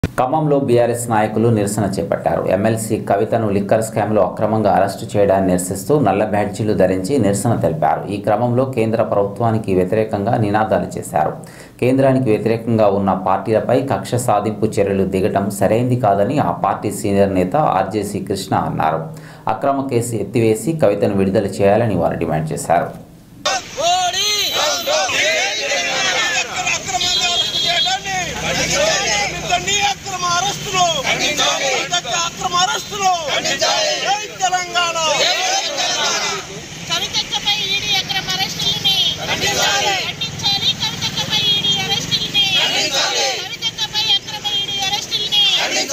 ఖమ్మంలో బీఆర్ఎస్ నాయకులు నిరసన చేపట్టారు ఎమ్మెల్సీ కవితను లిక్కర్ స్కామ్లో అక్రమంగా అరెస్టు చేయడాన్ని నిరసిస్తూ నల్ల బ్యాడ్జీలు ధరించి నిరసన తెలిపారు ఈ క్రమంలో కేంద్ర ప్రభుత్వానికి వ్యతిరేకంగా నినాదాలు చేశారు కేంద్రానికి వ్యతిరేకంగా ఉన్న పార్టీలపై కక్ష సాధింపు చర్యలు దిగటం సరైంది కాదని ఆ పార్టీ సీనియర్ నేత ఆర్జేసీ కృష్ణ అన్నారు అక్రమ కేసు ఎత్తివేసి కవితను విడుదల చేయాలని వారు డిమాండ్ చేశారు ఓడి అక్రమంగా అరెస్టు చేయడాన్ని ఖండించండి అక్రమ అరెస్టులు ఖండించండి అక్రమ అరెస్టులు జై తెలంగాణ కవితక్కపై ఈడీ అక్రమ అరెస్టులని ఖండించాలి. ఖండించాలి కవితక్కపై ఈడీ అరెస్టులని కవితక్కపై అక్రమ ఈడీ అరెస్టులని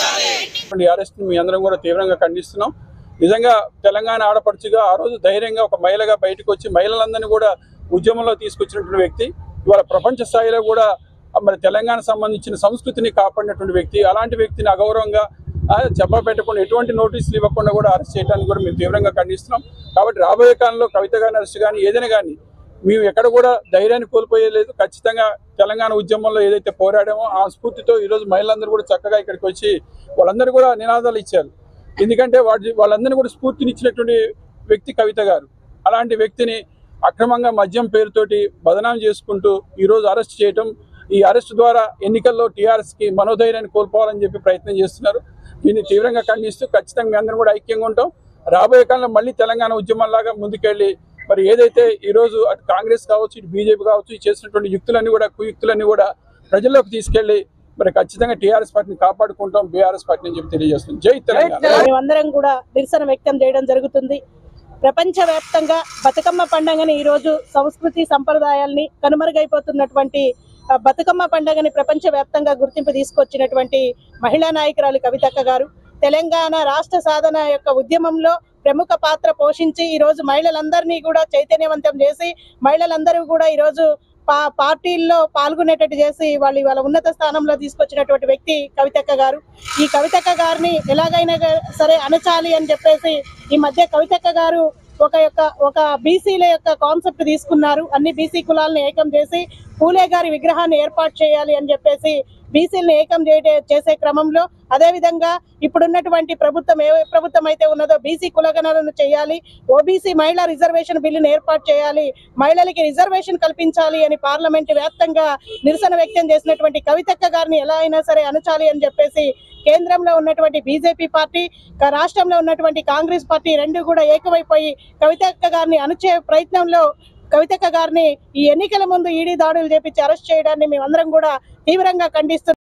ఈ అరెస్ట్ మీ అందరం కూడా తీవ్రంగా ఖండిస్తున్నాం నిజంగా తెలంగాణ ఆడపడుచుగా ఆ రోజు ధైర్యంగా ఒక మహిళగా బయటకు వచ్చి మహిళలందరినీ కూడా ఉద్యమంలో తీసుకొచ్చినటువంటి వ్యక్తి ఇవాళ ప్రపంచ స్థాయిలో కూడా మరి తెలంగాణ సంబంధించిన సంస్కృతిని కాపాడినటువంటి వ్యక్తి అలాంటి వ్యక్తిని అగౌరవంగా ఆ, చెప్ప పెట్టకుండా ఎటువంటి నోటీసులు ఇవ్వకుండా కూడా అరెస్ట్ చేయడానికి కూడా మేము తీవ్రంగా ఖండిస్తున్నాం కాబట్టి రాబోయే కాలంలో కవిత గాని అరెస్ట్ కానీ ఏదైనా కానీ మేము ఎక్కడ కూడా ధైర్యాన్ని కోల్పోయేలేదు ఖచ్చితంగా తెలంగాణ ఉద్యమంలో ఏదైతే పోరాడామో ఆ స్ఫూర్తితో ఈరోజు మహిళలందరూ కూడా చక్కగా ఇక్కడికి వచ్చి వాళ్ళందరూ కూడా నినాదాలు ఇచ్చారు ఎందుకంటే వాటి వాళ్ళందరినీ కూడా స్ఫూర్తినిచ్చినటువంటి వ్యక్తి కవిత గారు అలాంటి వ్యక్తిని అక్రమంగా మద్యం పేరుతోటి బదనాం చేసుకుంటూ ఈరోజు అరెస్ట్ చేయటం ఈ అరెస్ట్ ద్వారా ఎన్నికల్లో టీఆర్ఎస్కి మనోధైర్యాన్ని కోల్పోవాలని చెప్పి ప్రయత్నం చేస్తున్నారు దీన్ని తీవ్రంగా ఖండిస్తూ ఖచ్చితంగా మీ అందరం కూడా ఐక్యంగా ఉంటాం రాబోయే కాలంలో మళ్ళీ తెలంగాణ ఉద్యమంలాగా ముందుకెళ్ళి మరి ఏదైతే ఈరోజు అటు కాంగ్రెస్ కావచ్చు ఇటు బీజేపీ కావచ్చు ఈ చేసినటువంటి యుక్తులన్నీ కూడా కుయుక్తులన్నీ కూడా ప్రజల్లోకి తీసుకెళ్లి మరి ఖచ్చితంగా టీఆర్ఎస్ పార్టీని కాపాడుకుంటాం బీఆర్ఎస్ పార్టీని చెప్పి తెలియజేస్తుంది జై తెలంగాణ మేమందరం కూడా నిరసన వ్యక్తం చేయడం జరుగుతుంది ప్రపంచవ్యాప్తంగా బతుకమ్మ పండుగని ఈరోజు సంస్కృతి సంప్రదాయాల్ని కనుమరుగైపోతున్నటువంటి ఆ, బతుకమ్మ పండుగని ప్రపంచవ్యాప్తంగా గుర్తింపు తీసుకొచ్చినటువంటి మహిళా నాయకురాలు కవితక్క గారు తెలంగాణ రాష్ట్ర సాధన యొక్క ఉద్యమంలో ప్రముఖ పాత్ర పోషించి ఈ రోజు మహిళలందరినీ కూడా చైతన్యవంతం చేసి మహిళలందరూ కూడా ఈరోజు పా పార్టీల్లో పాల్గొనేటట్టు చేసి వాళ్ళు ఇవాళ ఉన్నత స్థానంలో తీసుకొచ్చినటువంటి వ్యక్తి కవితక్క గారు ఈ కవితక్క గారిని ఎలాగైనా గా- సరే అనచాలి అని చెప్పేసి ఈ మధ్య కవితక్క గారు ఒక యొక్క ఒక బీసీల యొక్క కాన్సెప్ట్ తీసుకున్నారు అన్ని బీసీ కులాలను ఏకం చేసి పూలే గారి విగ్రహాన్ని ఏర్పాటు చేయాలి అని చెప్పేసి బీసీలను ఏకం చేయటే చేసే క్రమంలో అదేవిధంగా ఇప్పుడున్నటువంటి ప్రభుత్వం ఏ ప్రభుత్వం అయితే ఉన్నదో బీసీ కులగణనను చేయాలి ఓబీసీ మహిళా రిజర్వేషన్ బిల్లును ఏర్పాటు చేయాలి మహిళలకి రిజర్వేషన్ కల్పించాలి అని పార్లమెంట్ వ్యాప్తంగా నిరసన వ్యక్తం చేసినటువంటి కవితక్క గారిని ఎలా అయినా సరే అనచాలి అని చెప్పేసి కేంద్రంలో ఉన్నటువంటి బీజేపీ పార్టీ క- రాష్ట్రంలో ఉన్నటువంటి కాంగ్రెస్ పార్టీ రెండు కూడా ఏకమైపోయి కవితక్క గారిని అణుచే ప్రయత్నంలో కవితక్క గారిని ఈ ఎన్నికల ముందు ఈడీ దాడులు చేపించి అరెస్ట్ చేయడాన్ని మేమందరం కూడా తీవ్రంగా ఖండిస్తున్నాం